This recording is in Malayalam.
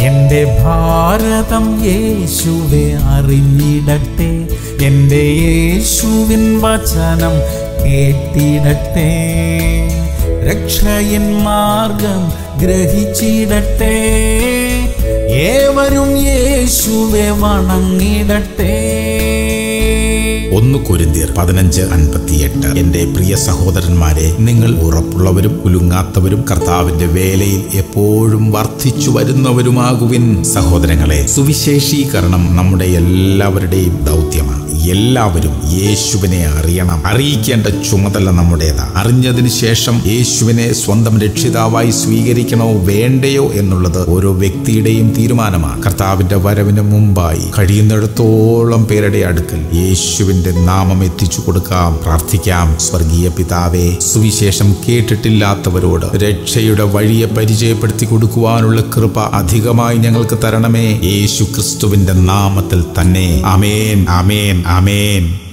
എന്റെ ഭാരതം യേശുവെ അറിഞ്ഞിടട്ടെ എന്റെ യേശുവിൻ വചനം കേട്ടിടട്ടെ രക്ഷയിൻ മാർഗം ഗ്രഹിച്ചിടട്ടെ ഏവരും യേശുവെ വണങ്ങിടട്ടെ ഒന്ന് കൊരിന്തിയർ പതിനഞ്ച് അൻപത്തിയെട്ട് എന്റെ പ്രിയ സഹോദരന്മാരെ നിങ്ങൾ ഉറപ്പുള്ളവരും കുലുങ്ങാത്തവരും കർത്താവിന്റെ വേലയിൽ എപ്പോഴും വർദ്ധിച്ചു വരുന്നവരുമാകുവിൻ സഹോദരങ്ങളെ സുവിശേഷീകരണം നമ്മുടെ എല്ലാവരുടെയും ദൗത്യമാണ് എല്ലാവരും യേശുവിനെ അറിയണം അറിയിക്കേണ്ട ചുമതല നമ്മുടേതാ അറിഞ്ഞതിന് ശേഷം യേശുവിനെ സ്വന്തം രക്ഷിതാവായി സ്വീകരിക്കണോ വേണ്ടയോ എന്നുള്ളത് ഓരോ വ്യക്തിയുടെയും തീരുമാനമാണ് കർത്താവിന്റെ വരവിന് മുമ്പായി കഴിയുന്നിടത്തോളം പേരുടെ അടുക്കൽ യേശുവിന്റെ നാമം എത്തിച്ചു കൊടുക്കാം പ്രാർത്ഥിക്കാം സ്വർഗീയ പിതാവേ സുവിശേഷം കേട്ടിട്ടില്ലാത്തവരോട് രക്ഷയുടെ വഴിയെ പരിചയപ്പെടുത്തി കൊടുക്കുവാനുള്ള കൃപ അധികമായി ഞങ്ങൾക്ക് തരണമേ യേശു ക്രിസ്തുവിന്റെ നാമത്തിൽ തന്നെ അമേൻ അമേൻ അമേൻ